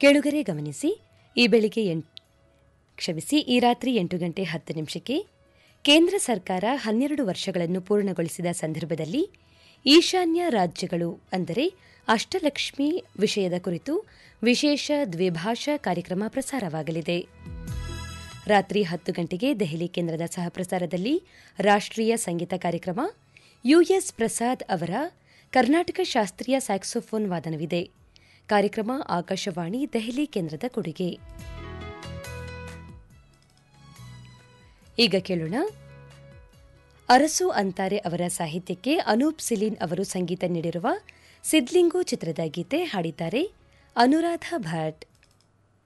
ಕೆಳುಗರೆ ಗಮನಿಸಿ ಈ ಬೆಳಿಗ್ಗೆ ಎಂಟು ಕ್ಷಮಿಸಿ ಈ ರಾತ್ರಿ ಎಂಟು ಗಂಟೆ ಹತ್ತು ನಿಮಿಷಕ್ಕೆ ಕೇಂದ್ರ ಸರ್ಕಾರ ಹನ್ನೆರಡು ವರ್ಷಗಳನ್ನು ಪೂರ್ಣಗೊಳಿಸಿದ ಸಂದರ್ಭದಲ್ಲಿ ಈಶಾನ್ಯ ರಾಜ್ಯಗಳು ಅಂದರೆ ಅಷ್ಟಲಕ್ಷ್ಮಿ ವಿಷಯದ ಕುರಿತು ವಿಶೇಷ ದ್ವಿಭಾಷಾ ಕಾರ್ಯಕ್ರಮ ಪ್ರಸಾರವಾಗಲಿದೆ ರಾತ್ರಿ ಹತ್ತು ಗಂಟೆಗೆ ದೆಹಲಿ ಕೇಂದ್ರದ ಸಹಪ್ರಸಾರದಲ್ಲಿ ರಾಷ್ಟ್ರೀಯ ಸಂಗೀತ ಕಾರ್ಯಕ್ರಮ ಯುಎಸ್ ಪ್ರಸಾದ್ ಅವರ ಕರ್ನಾಟಕ ಶಾಸ್ತ್ರೀಯ ಸ್ಯಾಕ್ಸೋಫೋನ್ ವಾದನವಿದೆ ಕಾರ್ಯಕ್ರಮ ಆಕಾಶವಾಣಿ ದೆಹಲಿ ಕೇಂದ್ರದ ಕೊಡುಗೆ ಈಗ ಕೇಳೋಣ ಅರಸು ಅಂತಾರೆ ಅವರ ಸಾಹಿತ್ಯಕ್ಕೆ ಅನೂಪ್ ಸಿಲಿನ್ ಅವರು ಸಂಗೀತ ನೀಡಿರುವ ಸಿದ್ಲಿಂಗು ಚಿತ್ರದ ಗೀತೆ ಹಾಡಿದ್ದಾರೆ ಅನುರಾಧ ಭಟ್